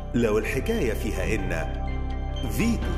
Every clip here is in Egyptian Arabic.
لو الحكاية فيها إن فيتو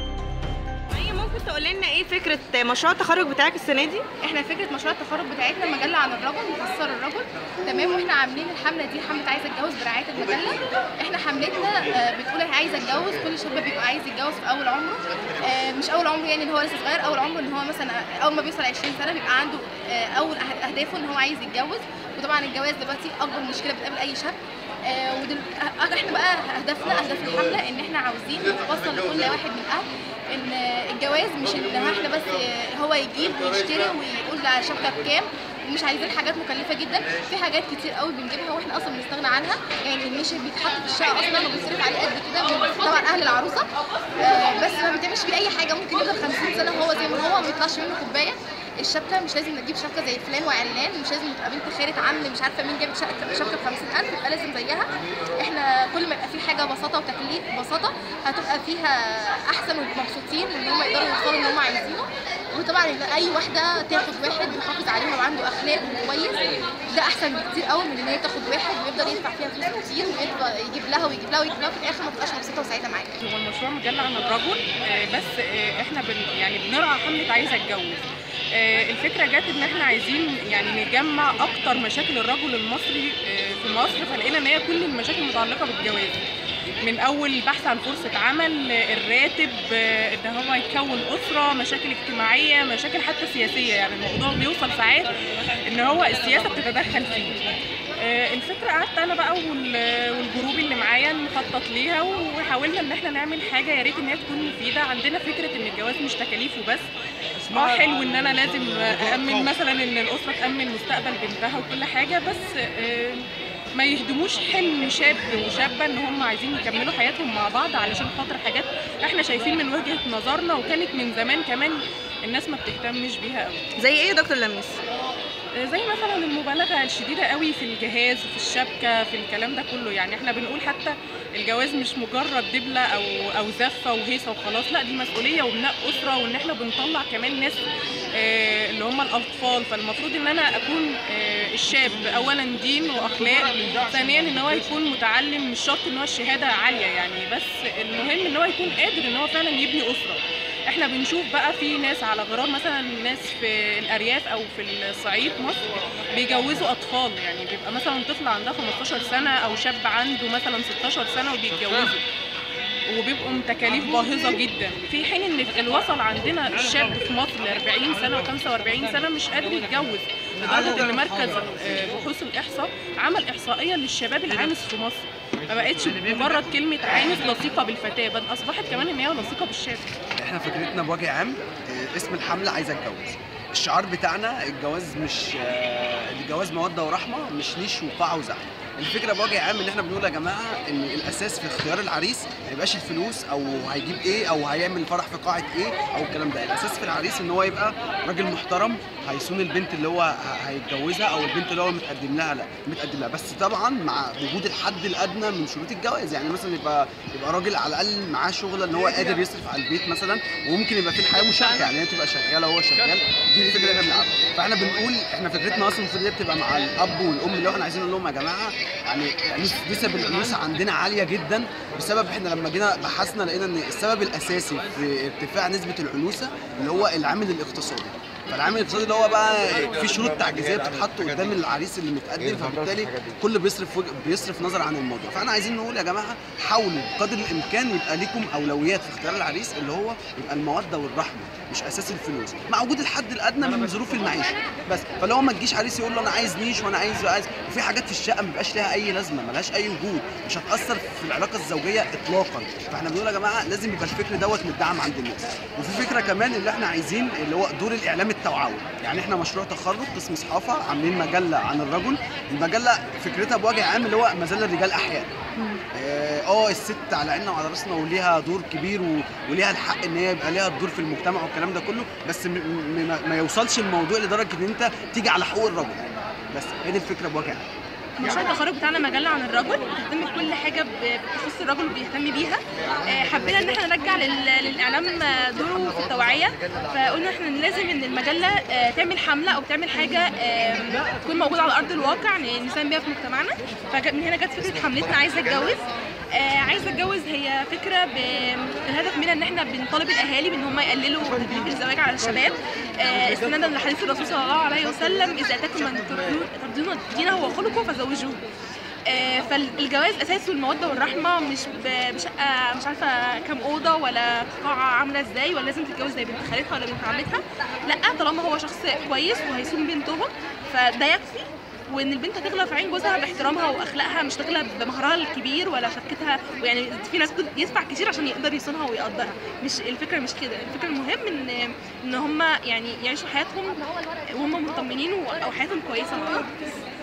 هي ممكن تقول لنا ايه فكره مشروع التخرج بتاعك السنه دي احنا فكره مشروع التخرج بتاعتنا مجله عن الرجل مفسر الرجل تمام واحنا عاملين الحمله دي حمله عايزه اتجوز برعايه المجله احنا حملتنا آه، بتقول انا عايزه اتجوز كل شاب بيبقى عايز يتجوز في اول عمره آه، مش اول عمره يعني ان هو لسه صغير اول عمره ان هو مثلا اول ما بيوصل 20 سنه بيبقى عنده آه، اول أه- اهدافه ان هو عايز يتجوز وطبعا الجواز دلوقتي اكبر مشكله بتقابل اي شاب آه، ودل... أه- احنا بقى هدفنا اهداف الحمله ان احنا عاوزين نوصل لكل واحد من الاهل ان الجواز مش ان احنا بس هو يجيب ويشتري ويقول على شبكه بكام ومش عايزين حاجات مكلفه جدا في حاجات كتير قوي بنجيبها واحنا اصلا بنستغنى عنها يعني النشا بيتحط في الشقه اصلا وبيصرف عليه قد كده من طبعا اهل العروسه آه، بس ما بيتعملش فيه اي حاجه ممكن يفضل 50 سنه هو زي ما هو ما يطلعش منه كوبايه الشبكه مش لازم نجيب شبكه زي فلان وعلان مش لازم تبقى بنت خالة عم مش عارفه مين جابت شبكه شبكه ب 50000 يبقى لازم زيها احنا كل ما يبقى في حاجه بساطه وتكليف بساطه هتبقى فيها احسن ومبسوطين ان هم يقدروا يوصلوا اللي هم عايزينه وطبعا ان اي واحده تاخد واحد يحافظ عليها وعنده اخلاق وكويس ده احسن بكتير قوي من ان هي تاخد واحد ويفضل يدفع فيها فلوس كتير ويفضل يجيب لها ويجيب لها ويجيب لها وفي الاخر ما تبقاش مبسوطه وسعيده معاك هو المشروع مجلة عن الرجل آه، بس آه، احنا بن يعني بنرعى حملة عايزة اتجوز آه، الفكرة جت ان احنا عايزين يعني نجمع اكتر مشاكل الرجل المصري آه، في مصر فلقينا ان هي كل المشاكل متعلقة بالجواز من اول البحث عن فرصة عمل آه، الراتب آه، ان هو يكون اسرة مشاكل اجتماعية مشاكل حتى سياسية يعني الموضوع بيوصل ساعات ان هو السياسة بتتدخل فيه آه، الفكرة قعدت انا بقى وال- والجروب اللي معايا نخطط ليها وحاولنا ان احنا نعمل حاجة يا ريت ان هي تكون مفيدة عندنا فكرة ان الجواز مش تكاليف وبس اه حلو ان انا لازم أأمن مثلا ان الأسرة تأمن مستقبل بنتها وكل حاجة بس آه، ما يهدموش حلم شاب وشابة ان هم عايزين يكملوا حياتهم مع بعض علشان خاطر حاجات احنا شايفين من وجهة نظرنا وكانت من زمان كمان الناس ما بتهتمش بيها قوي زي ايه يا دكتور لميس زي مثلا المبالغه الشديده قوي في الجهاز في الشبكه في الكلام ده كله يعني احنا بنقول حتى الجواز مش مجرد دبله او او زفه وهيصه وخلاص لا دي مسؤوليه وبناء اسره وان احنا بنطلع كمان ناس آه، اللي هم الاطفال فالمفروض ان انا اكون آه، الشاب اولا دين واخلاق ثانيا ان هو يكون متعلم مش شرط ان هو الشهاده عاليه يعني بس المهم ان هو يكون قادر ان هو فعلا يبني اسره احنا بنشوف بقى في ناس على غرار مثلا ناس في الارياف او في الصعيد مصر بيجوزوا اطفال يعني بيبقى مثلا طفل عندها 15 سنه او شاب عنده مثلا 16 سنه وبيتجوزوا وبيبقوا تكاليف باهظه جدا في حين ان اللي وصل عندنا الشاب في مصر ل 40 سنه و45 سنه مش قادر يتجوز لدرجه ان مركز آه، بحوث الاحصاء عمل احصائيه للشباب العانس في مصر ما بقتش مجرد كلمه عانس لصيقه بالفتاه بل اصبحت كمان ان هي لصيقه بالشاب احنا فكرتنا بوجه عام آه، اسم الحمله عايزه اتجوز الشعار بتاعنا الجواز مش آه، الجواز موده ورحمه مش نيش وقاعه وزحمه الفكره بوجه عام ان احنا بنقول يا جماعه ان الاساس في اختيار العريس ما يبقاش الفلوس او هيجيب ايه او هيعمل فرح في قاعه ايه او الكلام ده الاساس في العريس ان هو يبقى راجل محترم هيصون البنت اللي هو ه- هيتجوزها او البنت اللي هو متقدم لها لا متقدم لها بس طبعا مع وجود الحد الادنى من شروط الجواز يعني مثلا يبقى يبقى راجل على الاقل معاه شغله ان هو قادر يصرف على البيت مثلا وممكن يبقى في الحياه مشاركه يعني هي تبقى شغاله وهو شغال دي الفكره اللي احنا بنلعبها فاحنا بنقول احنا فكرتنا اصلا المفروض هي بتبقى مع الاب والام اللي هو احنا عايزين نقول لهم يا جماعه يعني نس- نسب الانوثه عندنا عاليه جدا بسبب احنا لما جينا بحثنا لقينا ان السبب الاساسي في ارتفاع نسبه الانوثه اللي هو العامل الاقتصادي فالعامل الاقتصادي اللي هو بقى في شروط تعجيزيه بتتحط قدام العريس اللي متقدم فبالتالي كل بيصرف وج- بيصرف نظر عن الموضوع فاحنا عايزين نقول يا جماعه حاولوا بقدر الامكان يبقى ليكم اولويات في اختيار العريس اللي هو يبقى الموده والرحمه مش اساس الفلوس مع وجود الحد الادنى من ظروف المعيشه بس فلو ما تجيش عريس يقول له انا عايز نيش وانا عايز عايز وفي حاجات في الشقه ما بيبقاش ليها اي لازمه ملهاش اي وجود مش هتاثر في العلاقه الزوجيه اطلاقا فاحنا بنقول يا جماعه لازم يبقى الفكر دوت مدعم عند الناس وفي فكره كمان اللي احنا عايزين اللي هو دور الاعلام التوعوي يعني احنا مشروع تخرج قسم صحافه عاملين مجله عن الرجل المجله فكرتها بوجه عام اللي هو مازال الرجال احياء اه آه، الست على عيننا وعلى راسنا وليها دور كبير و... وليها الحق ان هي يبقى ليها الدور في المجتمع والكلام ده كله بس م... م... ما- ما يوصلش الموضوع لدرجه ان انت تيجي على حقوق الرجل بس هي دي الفكره بوجه عام مشروع التخرج بتاعنا مجله عن الرجل بتهتم بكل حاجه ب- بتخص الرجل وبيهتم بيها آه، حبينا ان احنا نرجع لل- للاعلام آه، دوره في التوعيه فقلنا احنا إن لازم ان المجله آه، تعمل حمله او تعمل حاجه آه، تكون موجوده على ارض الواقع ن- نساهم بيها في مجتمعنا فمن هنا جت فكره حملتنا عايزه اتجوز آه عايزه اتجوز هي فكره ب- الهدف منها ان احنا بنطالب الاهالي بان هم يقللوا تكليف الزواج على الشباب آه استنادا لحديث الرسول صلى الله عليه وسلم اذا اتاكم من ترضون- ترضون دينه وخلقه فزوجوه آه، فالجواز اساسه الموده والرحمه مش ب- بشقه مش عارفه كام اوضه ولا قاعه عامله ازاي ولا لازم تتجوز زي بنت خالتها ولا بنت عمتها لا طالما هو شخص كويس وهيصون بنتهم فده يكفي وان البنت هتغلى في عين جوزها باحترامها واخلاقها مش تغلى بمهرها الكبير ولا شبكتها ويعني في ناس كت- يدفع كتير عشان يقدر يصونها ويقدرها مش الفكره مش كده الفكره المهم ان ان هم يعني يعيشوا حياتهم وهم مطمنين و- او حياتهم كويسه مع بعض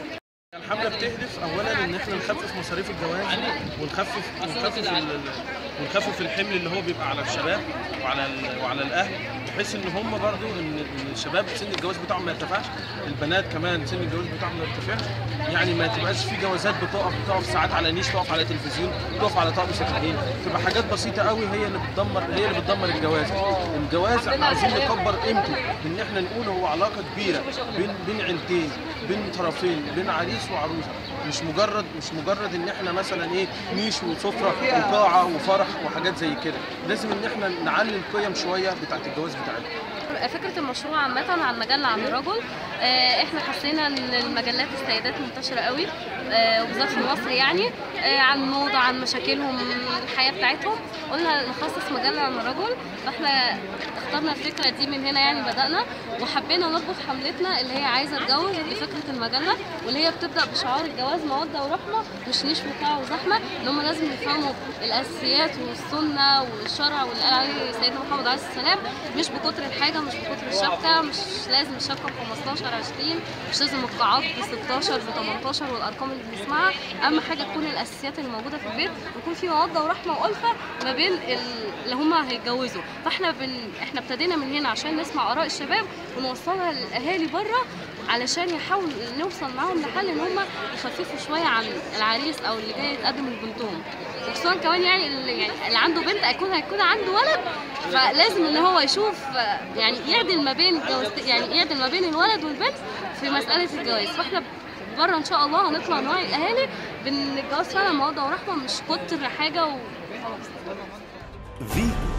الحملة بتهدف أولا إن إحنا نخفف مصاريف الجواز ونخفف ونخفف ال- ال- ونخفف الحمل اللي هو بيبقى على الشباب وعلى ال- وعلى الأهل بحيث إن هم برضو إن إن الشباب سن الجواز بتاعهم ما يرتفعش البنات كمان سن الجواز بتاعهم ما يرتفعش يعني ما تبقاش في جوازات بتقف بتقف ساعات على نيش تقف على تلفزيون تقف على طقم سكاكين تبقى حاجات بسيطة قوي هي اللي بتدمر هي اللي بتدمر الجواز الجواز احنا عايزين نكبر قيمته ان احنا نقول هو علاقة كبيرة بين بين عيلتين بين طرفين بين عريس وعروسة مش مجرد مش مجرد ان احنا مثلا ايه نيش وسفرة وقاعة وفرح وحاجات زي كده لازم ان احنا نعلي القيم شوية بتاعت الجواز بتاعتنا فكرة المشروع عامة عن مجلة عن الرجل آه، احنا حسينا ان المجلات السيدات منتشرة قوي آه، وبالذات في مصر يعني آه، عن الموضة عن مشاكلهم الحياة بتاعتهم قلنا نخصص مجلة عن الرجل فاحنا اخترنا الفكرة دي من هنا يعني بدأنا وحبينا نربط حملتنا اللي هي عايزة اتجوز بفكرة المجلة واللي هي بتبدأ بشعار الجواز مودة ورحمة مش نيش وقاع وزحمة ان هم لازم يفهموا الأساسيات والسنة والشرع واللي قال عليه سيدنا محمد عليه السلام مش بكتر الحاجة مش بكتر الشبكة مش لازم الشبكة ب 15 20 مش لازم القاعات ب 16 ب 18 والأرقام اللي بنسمعها أهم حاجة تكون الأساسيات اللي موجودة في البيت ويكون في مودة ورحمة وألفة ما بين ال- اللي هم هيتجوزوا فاحنا بن... احنا ابتدينا من هنا عشان نسمع آراء الشباب ونوصلها للأهالي بره علشان يحاول نوصل معاهم لحل ان هم يخففوا شويه عن العريس او اللي جاي يتقدم لبنتهم وخصوصا كمان يعني اللي, يعني اللي عنده بنت هيكون هيكون عنده ولد فلازم ان هو يشوف آه، يعني يعدل ما بين الجواز يعني يعدل ما بين الولد والبنت في مساله الجواز فاحنا بره ان شاء الله هنطلع نوعي الاهالي بان الجواز فعلا موده ورحمه مش كتر حاجه وخلاص فيتو